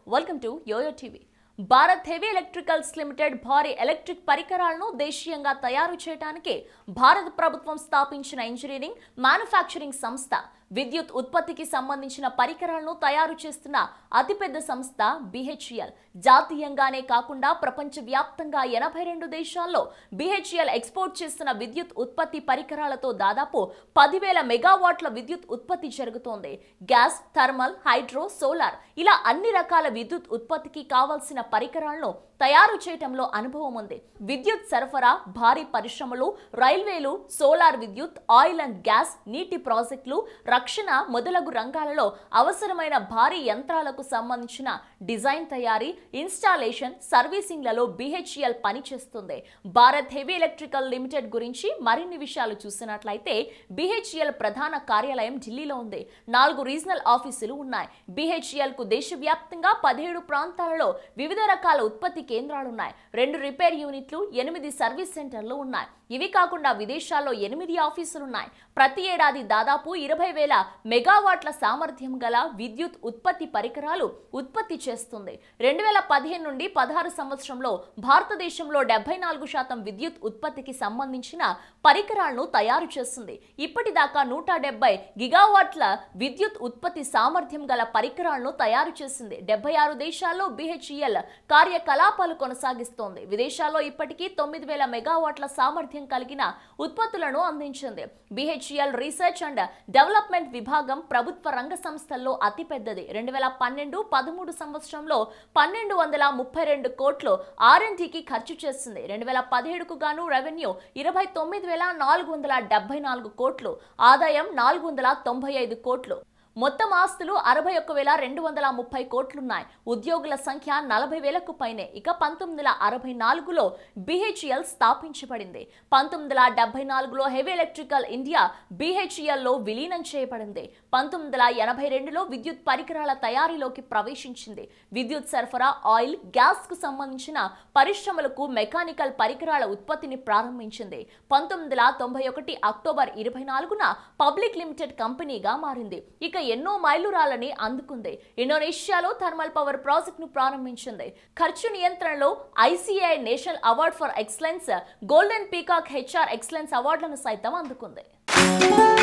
welcome to YoYo TV Bharat Heavy Electricals Limited భారీ electric పరికరాలను దేశీయంగా తయారు చేయడానికి భారత ప్రభుత్వం స్థాపించిన ఇంజనీరింగ్ మ్యానుఫ్యాక్చరింగ్ సంస్థ విద్యుత్ ఉత్పత్తికి సంబంధించిన పరికరాలను తయారు చేస్తున్న అతిపెద్ద సంస్థ బిహెచ్ఎల్ జాతీయంగానే కాకుండా ప్రపంచవ్యాప్తంగా ఎనభై రెండు దేశాల్లో బిహెచ్ఎల్ ఎక్స్పోర్ట్ చేస్తున్న విద్యుత్ ఉత్పత్తి పరికరాలతో దాదాపు పదివేల మెగావాట్ల విద్యుత్ ఉత్పత్తి జరుగుతోంది గ్యాస్ థర్మల్ హైడ్రో సోలార్ ఇలా అన్ని రకాల విద్యుత్ ఉత్పత్తికి కావాల్సిన పరికరాలను తయారు చేయటంలో అనుభవం ఉంది విద్యుత్ సరఫరా భారీ పరిశ్రమలు రైల్వేలు సోలార్ విద్యుత్ ఆయిల్ అండ్ గ్యాస్ నీటి ప్రాజెక్టులు రక్షణ మొదలగు రంగాలలో అవసరమైన భారీ యంత్రాలకు సంబంధించిన డిజైన్ తయారీ ఇన్స్టాలేషన్ సర్వీసింగ్లలో బిహెచ్ఎల్ పనిచేస్తుంది భారత్ హెవీ ఎలక్ట్రికల్ లిమిటెడ్ గురించి మరిన్ని విషయాలు చూసినట్లయితే బిహెచ్ఎల్ ప్రధాన కార్యాలయం ఢిల్లీలో ఉంది నాలుగు రీజనల్ ఆఫీసులు ఉన్నాయి బిహెచ్ఎల్ కు దేశవ్యాప్తంగా పదిహేడు ప్రాంతాలలో వివిధ రకాల ఉత్పత్తి కేంద్రాలున్నాయి రెండు రిపేర్ యూనిట్లు ఎనిమిది సర్వీస్ సెంటర్లు ఉన్నాయి ఇవి కాకుండా విదేశాల్లో ఎనిమిది ఆఫీసులున్నాయి ప్రతి ఏడాది దాదాపు ఇరవై వేల మెగావాట్ల సామర్థ్యం గల విద్యుత్ ఉత్పత్తి పరికరాలు ఉత్పత్తి చేస్తుంది రెండు వేల పదిహేను నుండి పదహారు సంవత్సరంలో భారతదేశంలో డెబ్బై నాలుగు శాతం విద్యుత్ ఉత్పత్తికి సంబంధించిన పరికరాలను తయారు చేస్తుంది ఇప్పటిదాకా నూట డెబ్బై గిగావాట్ల విద్యుత్ ఉత్పత్తి సామర్థ్యం గల పరికరాలను తయారు చేసింది డెబ్బై ఆరు దేశాల్లో బిహెచ్ఈఎల్ కార్యకలాపాలు కొనసాగిస్తోంది విదేశాల్లో ఇప్పటికీ తొమ్మిది వేల మెగావాట్ల సామర్థ్యం కలిగిన ఉత్పత్తులను అందించింది బిహెచ్ఈఎల్ రీసెర్చ్ అండ్ డెవలప్మెంట్ విభాగం ప్రభుత్వ రంగ సంస్థల్లో అతిపెద్దది రెండు వేల పన్నెండు పదమూడు సంవత్సరంలో పన్నెండు వందల ముప్పై రెండు కోట్లు ఆర్ఎన్టీకి ఖర్చు చేసింది రెండు వేల పదిహేడుకు గాను రెవెన్యూ ఇరవై తొమ్మిది వేల నాలుగు వందల డెబ్బై నాలుగు కోట్లు ఆదాయం నాలుగు వందల తొంభై ఐదు కోట్లు మొత్తం ఆస్తులు అరవై ఒక్క వేల రెండు వందల ముప్పై కోట్లున్నాయి ఉద్యోగుల సంఖ్య నలభై వేలకు పైనే ఇక పంతొమ్మిది వందల అరవై నాలుగులో బిహెచ్ఎల్ స్థాపించబడింది పంతొమ్మిది వందల డెబ్బై నాలుగులో హెవీ ఎలక్ట్రికల్ ఇండియా బిహెచ్ఎల్లో విలీనం చేయబడింది పంతొమ్మిది వందల ఎనభై రెండులో విద్యుత్ పరికరాల తయారీలోకి ప్రవేశించింది విద్యుత్ సరఫరా ఆయిల్ గ్యాస్ కు సంబంధించిన పరిశ్రమలకు మెకానికల్ పరికరాల ఉత్పత్తిని ప్రారంభించింది పంతొమ్మిది వందల తొంభై ఒకటి అక్టోబర్ ఇరవై నాలుగున పబ్లిక్ లిమిటెడ్ కంపెనీగా మారింది ఇక ఎన్నో మైలురాలని అందుకుంది ఇండోనేషియాలో థర్మల్ పవర్ ప్రాజెక్ట్ ను ప్రారంభించింది ఖర్చు నియంత్రణలో ICI National Award for Excellence Golden Peacock HR Excellence అవార్డులను సైతం అందుకుంది